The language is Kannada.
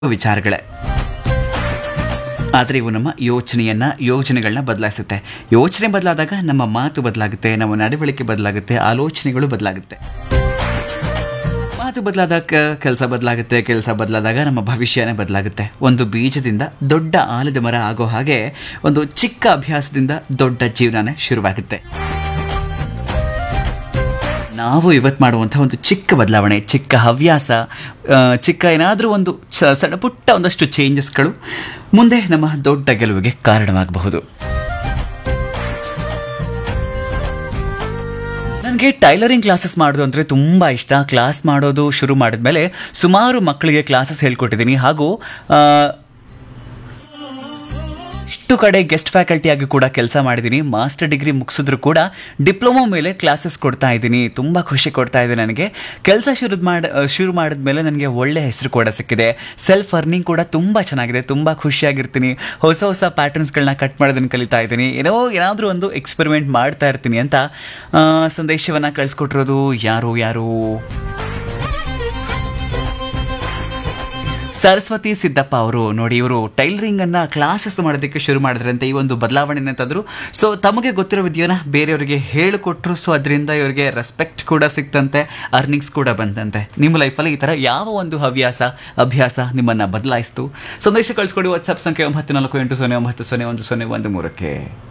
ವಿಚಾರಗಳೇ ಆದರೆ ಇವು ನಮ್ಮ ಯೋಚನೆಯನ್ನ ಯೋಜನೆಗಳನ್ನ ಬದಲಾಯಿಸುತ್ತೆ ಯೋಚನೆ ಬದಲಾದಾಗ ನಮ್ಮ ಮಾತು ಬದಲಾಗುತ್ತೆ ನಮ್ಮ ನಡವಳಿಕೆ ಬದಲಾಗುತ್ತೆ ಆಲೋಚನೆಗಳು ಬದಲಾಗುತ್ತೆ ಮಾತು ಬದಲಾದಾಗ ಕೆಲಸ ಬದಲಾಗುತ್ತೆ ಕೆಲಸ ಬದಲಾದಾಗ ನಮ್ಮ ಭವಿಷ್ಯನೇ ಬದಲಾಗುತ್ತೆ ಒಂದು ಬೀಜದಿಂದ ದೊಡ್ಡ ಆಲದ ಮರ ಆಗೋ ಹಾಗೆ ಒಂದು ಚಿಕ್ಕ ಅಭ್ಯಾಸದಿಂದ ದೊಡ್ಡ ಜೀವನನೇ ಶುರುವಾಗುತ್ತೆ ನಾವು ಇವತ್ತು ಮಾಡುವಂಥ ಒಂದು ಚಿಕ್ಕ ಬದಲಾವಣೆ ಚಿಕ್ಕ ಹವ್ಯಾಸ ಆ, ಚಿಕ್ಕ ಏನಾದರೂ ಒಂದು ಚ- ಸಣ್ಣ ಪುಟ್ಟ ಒಂದಷ್ಟು ಚೇಂಜಸ್ಗಳು ಮುಂದೆ ನಮ್ಮ ದೊಡ್ಡ ಗೆಲುವಿಗೆ ಕಾರಣವಾಗಬಹುದು ನನಗೆ ಟೈಲರಿಂಗ್ ಕ್ಲಾಸಸ್ ಮಾಡೋದು ಅಂದರೆ ತುಂಬ ಇಷ್ಟ ಕ್ಲಾಸ್ ಮಾಡೋದು ಶುರು ಮಾಡಿದ್ಮೇಲೆ ಸುಮಾರು ಮಕ್ಕಳಿಗೆ ಕ್ಲಾಸಸ್ ಹೇಳ್ಕೊಟ್ಟಿದ್ದೀನಿ ಹಾಗೂ ಆ, ಇಷ್ಟು ಕಡೆ ಗೆಸ್ಟ್ ಫ್ಯಾಕಲ್ಟಿಯಾಗಿ ಕೂಡ ಕೆಲಸ ಮಾಡಿದ್ದೀನಿ ಮಾಸ್ಟರ್ ಡಿಗ್ರಿ ಮುಗಿಸಿದ್ರು ಕೂಡ ಡಿಪ್ಲೊಮಾ ಮೇಲೆ ಕ್ಲಾಸಸ್ ಕೊಡ್ತಾ ಇದ್ದೀನಿ ತುಂಬ ಖುಷಿ ಕೊಡ್ತಾ ಇದೆ ನನಗೆ ಕೆಲಸ ಶುರು ಮಾಡಿ ಶುರು ಮಾಡಿದ್ಮೇಲೆ ನನಗೆ ಒಳ್ಳೆ ಹೆಸರು ಕೂಡ ಸಿಕ್ಕಿದೆ ಸೆಲ್ಫ್ ಅರ್ನಿಂಗ್ ಕೂಡ ತುಂಬ ಚೆನ್ನಾಗಿದೆ ತುಂಬ ಖುಷಿಯಾಗಿರ್ತೀನಿ ಹೊಸ ಹೊಸ ಪ್ಯಾಟರ್ನ್ಸ್ಗಳನ್ನ ಕಟ್ ಮಾಡೋದನ್ನು ಕಲಿತಾ ಇದ್ದೀನಿ ಏನೋ ಏನಾದರೂ ಒಂದು ಎಕ್ಸ್ಪೆರಿಮೆಂಟ್ ಮಾಡ್ತಾ ಇರ್ತೀನಿ ಅಂತ ಸಂದೇಶವನ್ನು ಕಳಿಸ್ಕೊಟ್ಟಿರೋದು ಯಾರು ಯಾರು ಸರಸ್ವತಿ ಸಿದ್ದಪ್ಪ ಅವರು ನೋಡಿ ಇವರು ಟೈಲರಿಂಗ್ ಅನ್ನ ಕ್ಲಾಸಸ್ ಮಾಡೋದಕ್ಕೆ ಶುರು ಮಾಡಿದ್ರಂತೆ ಈ ಒಂದು ಬದಲಾವಣೆ ತಂದ್ರು ಸೊ ತಮಗೆ ಗೊತ್ತಿರೋ ವಿದ್ಯೆನ ಬೇರೆಯವರಿಗೆ ಹೇಳಿಕೊಟ್ರು ಸೊ ಅದರಿಂದ ಇವರಿಗೆ ರೆಸ್ಪೆಕ್ಟ್ ಕೂಡ ಸಿಕ್ತಂತೆ ಅರ್ನಿಂಗ್ಸ್ ಕೂಡ ಬಂದಂತೆ ನಿಮ್ಮ ಲೈಫಲ್ಲಿ ಈ ಥರ ಯಾವ ಒಂದು ಹವ್ಯಾಸ ಅಭ್ಯಾಸ ನಿಮ್ಮನ್ನ ಬದಲಾಯಿಸ್ತು ಸಂದೇಶ ಕಳಿಸ್ಕೊಡಿ ವಾಟ್ಸ್ಆಪ್ ಸಂಖ್ಯೆ ಒಂಬತ್ತು ನಾಲ್ಕು ಎಂಟು ಸೊನ್ನೆ ಒಂಬತ್ತು ಸೊನ್ನೆ ಒಂದು ಸೊನ್ನೆ ಒಂದು ಮೂರಕ್ಕೆ